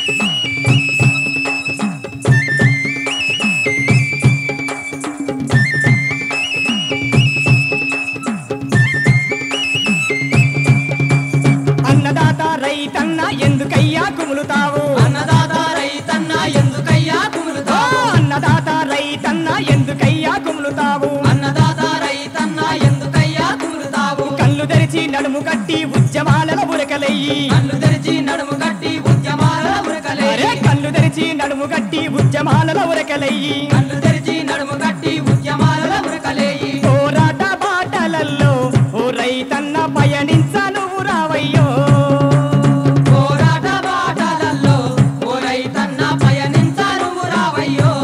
అన్నదాత రైతన్న ఎందుకయ్యా కుములుతావు అన్నదాత రైతన్న ఎందుకయ్యా ఓ, కుములుతావు అన్నదాత రైతన్న ఎందుకయ్యా కుములుతావు అన్నదాత రైతన్న ఎందుకయ్యా కుములుతావు కళ్ళు తెరిచి నడుము కట్టి ఉద్యమాలలో ఉరకలయ్యి కళ్ళు తెరిచి నడుము కట్టి ఉద్యమాల అరే ఉరకలే కళ్ళు తెరిచి నడుము కట్టి ఉద్యమాలలో ఉరకలయ్యి కళ్ళు తెరిచి నడుము కట్టి ఉద్యమాల ఉరకలేయి పోరాట బాటలల్లో ఓ రైతన్న పయనించ నువ్వు రావయ్యో పోరాట బాటలలో ఓ రైతన్న పయనించాను రావయ్యో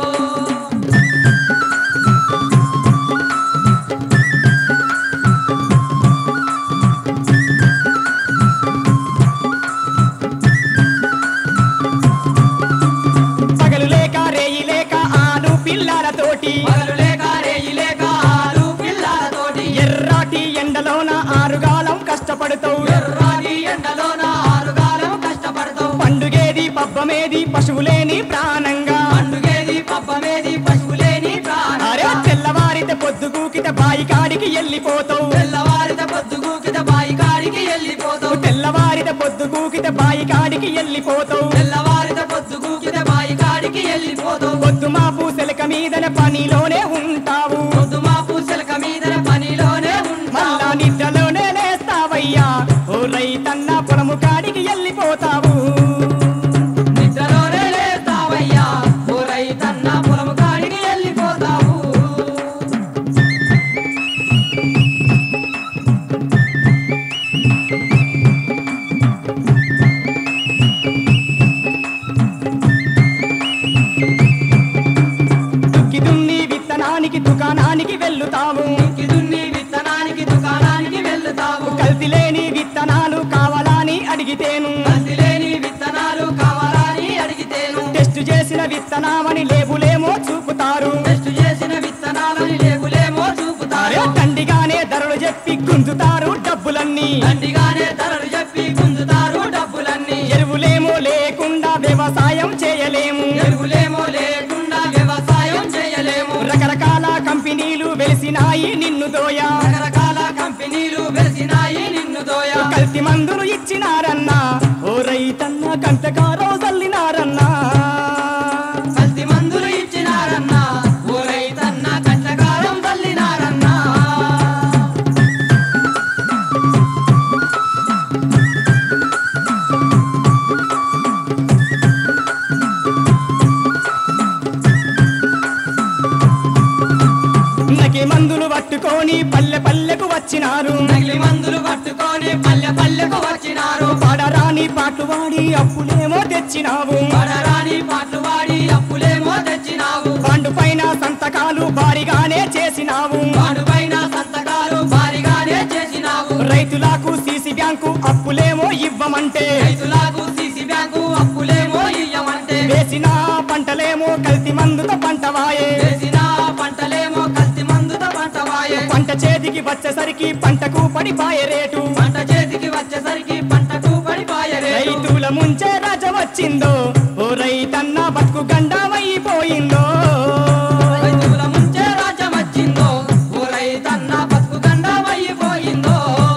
పగలు లేక రేయి లేక ఆడు పిల్లలతోటి పగలు లేక రేయి లేక ఆరు పిల్లలతోటి ఎర్రాటి ఎండలోన ఆరుగాలం కష్టపడుతావు ఎర్రాని ఎండలోన ఆరుగాలం కష్టపడతావు పండుగేది పబ్బమేది పశువులేని ప్రాణంగా పండుగేది పబ్బమేది పశువులేని అరే ప్రాణ తెల్లవారితే పొద్దుగూకిత బాయి కాడికి వెళ్ళిపోతావు తెల్లవారిత పొద్దుగూకిత బాయి కాడికి వెళ్ళిపోతావు తెల్లవారిత పొద్దుగూకిత బాయి కాడికి వెళ్ళిపోతావు తెల్లవారిత పొద్దుగూకిత బాయి కాడికి వెళ్ళిపోతావు పొద్దు మా పూసెలక మీదన పనిలోనే ఉంటావు పొద్దు మా పూసలక మీదన పనిలోనే మళ్ళా ఉంటావు నిద్రలోనే లేస్తావయ్యా ఓ రైతన్న పొలము కాడికి వెళ్ళిపోతావు నిద్రలోనే లేస్తావయ్యా ఓ రైతన్న పొలము కాడికి వెళ్ళిపోతావు దుక్కి దున్ని విత్తనానికి దుకాణానికి వెళ్ళుతావు దుక్కి దున్ని విత్తనానికి దుకాణానికి వెళ్తావు కల్తీ లేని విత్తనాలు కావాలని అడిగితేను కల్తీ లేని విత్తనాలు కావాలని అడిగితేను టెస్ట్ చేసిన విత్తనామని లేబులేమో చూపుతారు టెస్ట్ చేసిన విత్తనాలని లేబులేమో అరే చూపుతారు తండిగానే ధరలు చెప్పి గుంజుతారు డబ్బులన్నీ దండిగానే ధరలు చెప్పి గుంజుతారు డబ్బులన్నీ ఎరువులేమో లేకుండా వ్యవసాయం చేయలేము ఎరువులేమో లేకుండా వ్యవసాయం చేయలేము రకరకాల కంపెనీలు వెలిసినాయి నిన్ను దోయా రకరకాల కంపెనీలు వెలిసినాయి నిన్ను దోయ కల్తీ మందులు ఇచ్చినారన్నా ఓ రైతన్న కంటకారో చల్లినారన్నా కల్తీ మందులు ఇచ్చినారన్నా ఓ రైతన్న కట్టకారం తల్లినారన్నా నకి మందులు పట్టుకొని పల్లె పల్లెకు వచ్చినారు నగిలి మందులు పట్టుకొని పల్లె పల్లెకు వచ్చినారు పడరాని పాటలు వాడి అప్పులేమో తెచ్చినావు పడరాని పాటలు వాడి అప్పులేమో తెచ్చినావు బాండు పైన సంతకాలు భారీగానే చేసినావు వాడు పైన సంతకాలు భారీగానే చేసినావు రైతులకు సీసీ బ్యాంకు అప్పులేమో ఇవ్వమంటే రైతులకు సిసి బ్యాంకు అప్పులేమో ఇయ్యమంటే వేసిన పంటలేమో కల్తీ మందుతో పంటవాయే వేసిన పంటలేమో కల్తీ మందుతో పంట వాయే పంట చేతికి వచ్చేసరికి పంటకు పడిపాయే రేటు పంట చేతికి వచ్చేసరికి పంటకు పడిపాయే రేటు. రైతుల ముంచే రాజ వచ్చిందో ఓ రైతన్న బతుకు గండమైపోయిందో రైతుల ముంచే రాజ్యం వచ్చిందో ఓ రైతన్న బతుకు గండమైపోయిందో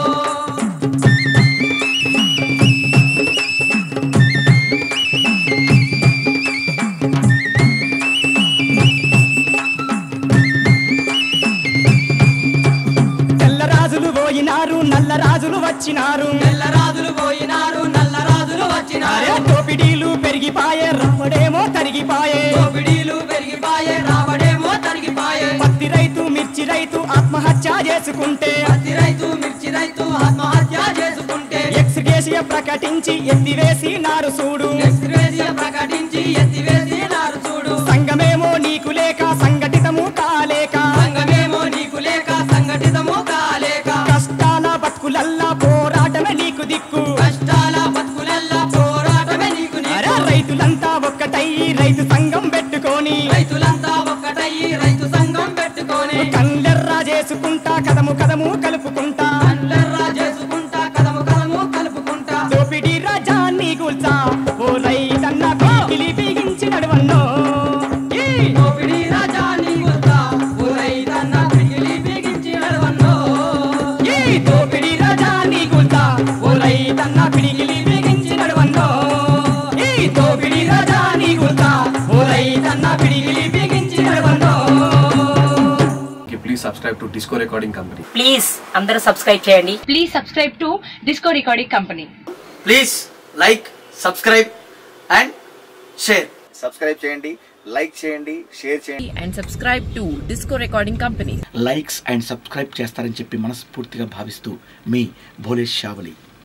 తెల్ల రాజులు పోయినారు నల్ల రాజులు వచ్చినారు తెల్ల రాజులు పోయినారు నల్ల రాజులు అరే వచ్చినారు దోపిడీలు పెరిగిపాయే రావడేమో తరిగిపాయే దోపిడీలు పెరిగిపాయే రావడేమో తరిగిపాయే పత్తి రైతు మిర్చి రైతు ఆత్మహత్య చేసుకుంటే పత్తి రైతు మిర్చి రైతు ఆత్మహత్య చేసుకుంటే ఎక్స్గ్రేషియ ప్రకటించి ఎత్తివేసి నారు చూడు ఎక్స్గ్రేషియా ప్రకటించి ఎత్తివేసినారు చూడు సంఘమేమో నీకు లేక సంఘటితము కాలేక సంఘమేమో నీకు లేక సంఘటితము కాలేక కష్టాల బతుకులల్లా పోరాటమే నీకు దిక్కు కష్టాల బతుకులెల్లా పోరాటమే నీకు అరే నీకు రైతులంతా ఒక్కటయ్యి రైతు సంఘం పెట్టుకొని రైతులంతా ఒక్కటయ్యి రైతు సంఘం పెట్టుకొని కళ్ళెర్రా చేసుకుంటా కదము కదము కలుపుకుంటా కండ్లెర్రా చేసుకుంటా కదము కదము కలుపుకుంటా దోపిడీ రాజాన్ని కూల్చా ఓ రైతు subscribe to Disco Recording Company. Please అందరూ సబ్స్క్రైబ్ చేయండి Please subscribe to Disco Recording Company. Please like subscribe and share subscribe చేయండి లైక్ చేయండి షేర్ చేయండి and subscribe to Disco Recording Company. Likes and subscribe చేస్తారని చెప్పి మనస్ఫూర్తిగా భావిస్తూ మీ భోలేష్ షావలి